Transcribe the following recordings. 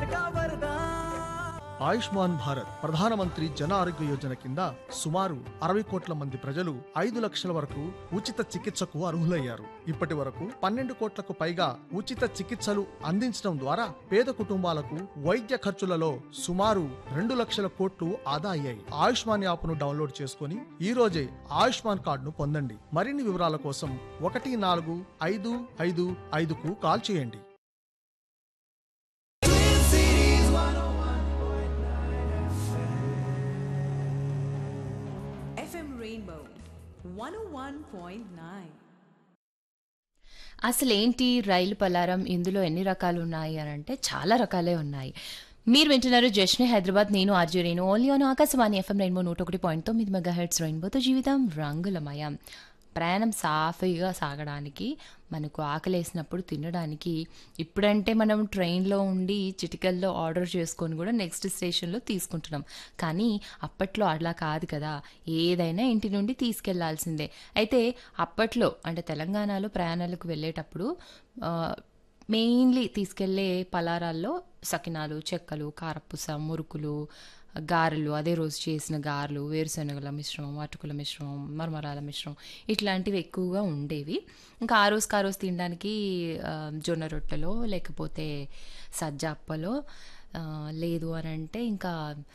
का वरदान ఆయుష్మాన్ భారత్ ప్రధానమంత్రి జన ఆరోగ్య యోజన కింద సుమారు అరవై కోట్ల మంది ప్రజలు ఐదు లక్షల వరకు ఉచిత చికిత్సకు అర్హులయ్యారు ఇప్పటి వరకు పన్నెండు కోట్లకు పైగా ఉచిత చికిత్సలు అందించడం ద్వారా పేద కుటుంబాలకు వైద్య ఖర్చులలో సుమారు రెండు లక్షల కోట్లు ఆదా అయ్యాయి ఆయుష్మాన్ యాప్ను డౌన్లోడ్ చేసుకుని ఈ రోజే ఆయుష్మాన్ కార్డును పొందండి మరిన్ని వివరాల కోసం ఒకటి నాలుగు ఐదు ఐదు ఐదుకు కాల్ చేయండి Cities 101.9 FM Rainbow 101.9. అసలు ఏంటి రైలు పలారం ఇందులో ఎన్ని రకాలు ఉన్నాయి అని అంటే చాలా రకాలే ఉన్నాయి మీరు వింటున్నారు జశ్నే హైదరాబాద్ నేను RJ Renu only on Akashvani FM rainbow నూట ఒకటి పాయింట్ తొమ్మిది మెగా హెడ్స్ రెయిన్బోతో జీవితం రంగులమయం ప్రయాణం సాఫీగా సాగడానికి మనకు ఆకలేసినప్పుడు తినడానికి ఇప్పుడంటే మనం ట్రైన్లో ఉండి చిటికల్లో ఆర్డర్ చేసుకొని కూడా నెక్స్ట్ స్టేషన్లో తీసుకుంటున్నాం కానీ అప్పట్లో అలా కాదు కదా ఏదైనా ఇంటి నుండి తీసుకెళ్లాల్సిందే అయితే అప్పట్లో అంటే తెలంగాణలో ప్రయాణాలకు వెళ్ళేటప్పుడు ఆ, మెయిన్లీ తీసుకెళ్లే పలారాల్లో సకినాలు చెక్కలు కారపూస మురుకులు గారెలు అదే రోజు చేసిన గారెలు వేరుశనగల మిశ్రమం అటుకుల మిశ్రమం మరమరాల మిశ్రమం ఇట్లాంటివి ఎక్కువగా ఉండేవి ఇంకా ఆ రోజుకి ఆ రోజు తినడానికి ఆ, జొన్న రొట్టెలో లేకపోతే సజ్జ అప్పలో ఆ, లేదు అని అంటే ఇంకా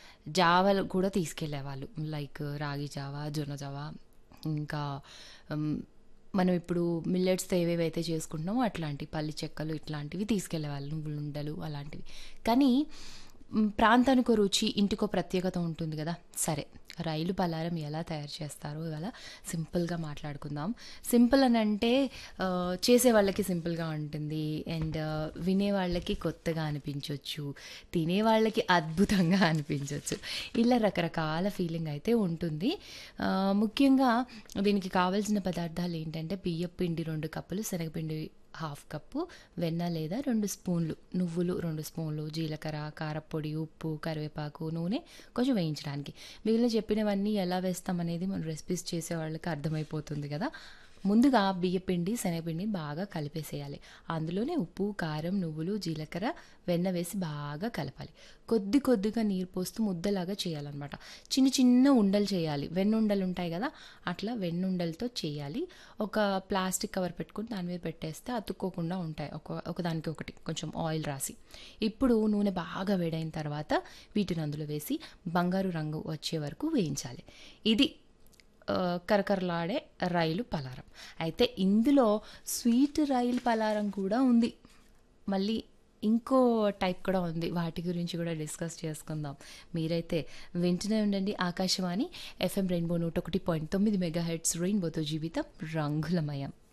జావలు కూడా తీసుకెళ్లేవాళ్ళు లైక్ రాగి జావా జొన్న జావా ఇంకా ఉమ్, మనం ఇప్పుడు మిల్లెట్స్తో ఏవేవైతే చేసుకుంటున్నామో అట్లాంటి పల్లి చెక్కలు ఇట్లాంటివి తీసుకెళ్లేవాళ్ళు నువ్వులు ఉండలు అలాంటివి కానీ మ్, ప్రాంతానికో రుచి ఇంటికో ప్రత్యేకత ఉంటుంది కదా సరే రైలు పలారం ఎలా తయారు చేస్తారో ఇవాళ సింపుల్గా మాట్లాడుకుందాం సింపుల్ అని అంటే ఆ, చేసే వాళ్ళకి సింపుల్గా ఉంటుంది అండ్ వినే వాళ్ళకి కొత్తగా అనిపించవచ్చు తినే వాళ్ళకి అద్భుతంగా అనిపించవచ్చు ఇలా రకరకాల ఫీలింగ్ అయితే ఉంటుంది ఆ, ముఖ్యంగా దీనికి కావాల్సిన పదార్థాలు ఏంటంటే బియ్యం పిండి రెండు కప్పులు శనగపిండి హాఫ్ కప్పు వెన్న లేదా రెండు స్పూన్లు నువ్వులు రెండు స్పూన్లు జీలకర్ర కారపొడి ఉప్పు కరివేపాకు నూనె కొంచెం వేయించడానికి మిగిలిన చెప్పినవన్నీ ఎలా వేస్తాం అనేది మనం రెసిపీస్ చేసే వాళ్ళకి అర్థమైపోతుంది కదా ముందుగా బియ్యపిండి శనగపిండి బాగా కలిపేసేయాలి అందులోనే ఉప్పు కారం నువ్వులు జీలకర్ర వెన్న వేసి బాగా కలపాలి కొద్ది కొద్దిగా నీరు పోస్తూ ముద్దలాగా చేయాలన్నమాట చిన్న చిన్న ఉండలు చేయాలి వెన్నుండలు ఉంటాయి కదా అట్లా వెన్నుండలతో చేయాలి ఒక ప్లాస్టిక్ కవర్ పెట్టుకుని దాని మీద పెట్టేస్తే అతుక్కోకుండా ఉంటాయి ఒక ఒకదానికి ఒకటి కొంచెం ఆయిల్ రాసి ఇప్పుడు నూనె బాగా వేడైన తర్వాత వీటిని అందులో వేసి బంగారు రంగు వచ్చే వరకు వేయించాలి ఇది ఆ, కరకరలాడే రైలు పలారం అయితే ఇందులో స్వీట్ రైలు పలారం కూడా ఉంది మళ్ళీ ఇంకో టైప్ కూడా ఉంది వాటి గురించి కూడా డిస్కస్ చేసుకుందాం మీరైతే వింటూనే ఉండండి ఆకాశవాణి ఎఫ్ఎం రెయిన్బో నూట ఒకటి పాయింట్ తొమ్మిది మెగా హెడ్స్ రెయిన్బోతో జీవితం రంగులమయం